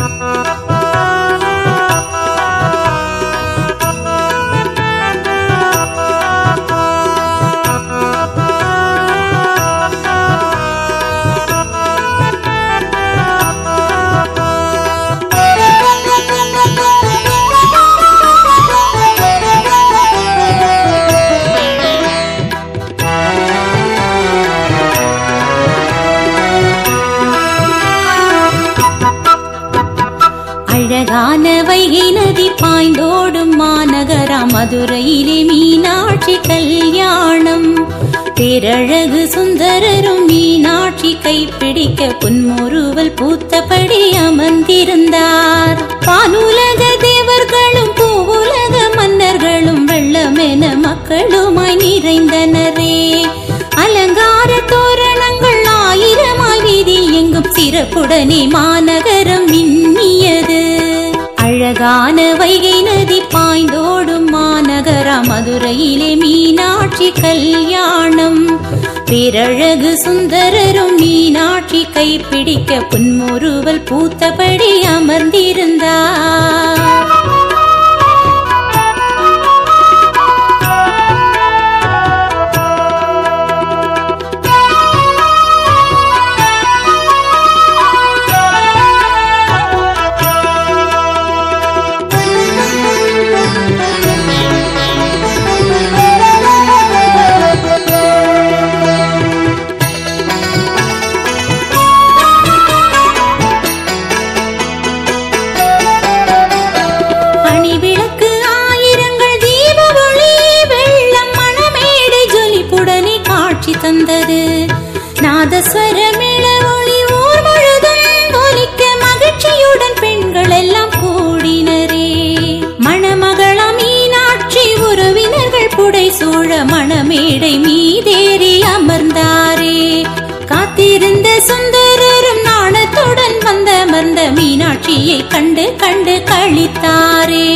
அழகான வைகை நதி பாய்ந்தோடும் மாநகரா மதுரையிலே மீனாட்சி கல்யாணம் பேரழகு சுந்தரரும் மீனாட்சி கைப்பிடிக்க புன்முறுவல் பூத்தபடி அமர்ந்திருந்தார் பானுலக தேவர்களும் பூவுலக மன்னர்களும் வெள்ளமென மக்களுமாய் நிறைந்தனரே அலங்கார தோரணங்கள் ஆயிரமாய் வீதி எங்கும் சிறப்புடனே மாநகரம் மின்னியது அழகான வைகை நதி பாய்ந்தோடும் மாநகரா மதுரையிலே மீனாட்சி கல்யாணம் பேரழகு சுந்தரரும் மீனாட்சி கைப்பிடிக்க புன்முறுவல் பூத்தபடி அமர்ந்திருந்தார் அணிவிளக்கு ஆயிரங்கள் தீப ஒளி வெள்ளம் மணமேடை ஜொலிப்புடனே காட்சி தந்தது நாதஸ்வர மேள ஒளி ஊர் முழுதும் ஒலிக்க மகிழ்ச்சியுடன் பெண்கள் எல்லாம் கூடினரே மணமகளா மீனாட்சி உறவினர்கள் புடை சூழ மணமேடை மீதேறி அமர்ந்தாரே காத்திருந்த சுந்தரரும் நாணத்துடன் வந்தமர்ந்த மீனாட்சியை கண்டு கண்டு கழித்தாரே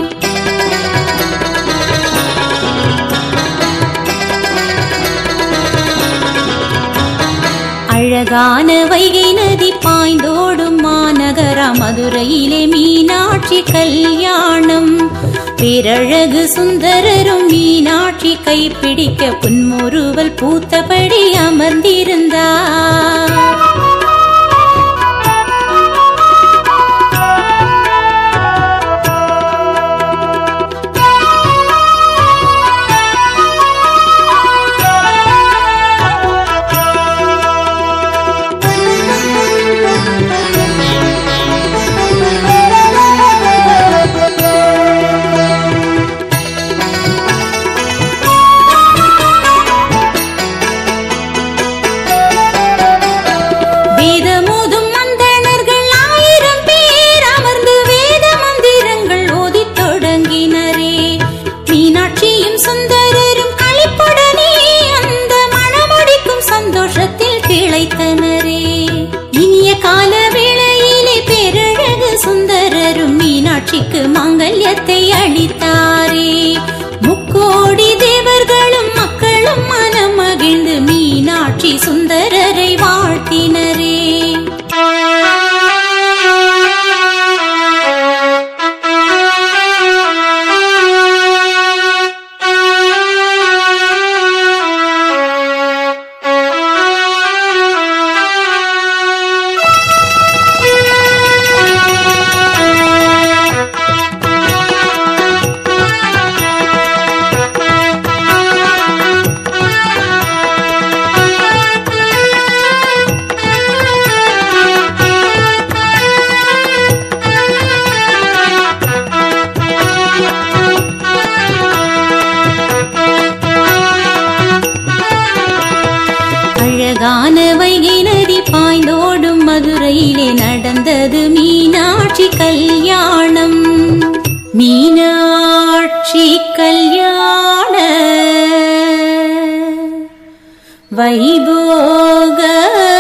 அழகான வைகை நதி பாய்ந்தோடும் மாநகரா மதுரையிலே மீனாட்சி கல்யாணம் பேரழகு சுந்தரரும் மீனாட்சி கைப்பிடிக்க புன்முறுவல் பூத்தபடி அமர்ந்திருந்தார் வேதமோதும் மந்தணர்கள் ஆயிரம் பேர் அமர்ந்து வேத மந்திரங்கள் ஓதித் தொடங்கினரே மீனாட்சியும் சுந்தரரும் களிப்புடனே அந்த மணமுடிக்கும் சந்தோஷத்தில் திளைத்தனரே இனிய கால வேளையிலே பேரழகு சுந்தரரும் மீனாட்சிக்கு மாங்கல்யத்தை அளித்தாரே முக்கோடி தேவர்களும் மக்களும் மனம் மகிழ்ந்து மீனாட்சி சுந்தரரை வாழ்த்தினரே அழகான வைகை நதி பாய்ந்தோடும் மதுரையிலே நடந்தது மீனாட்சி கல்யாணம் மீனாட்சி கல்யாண வைபோக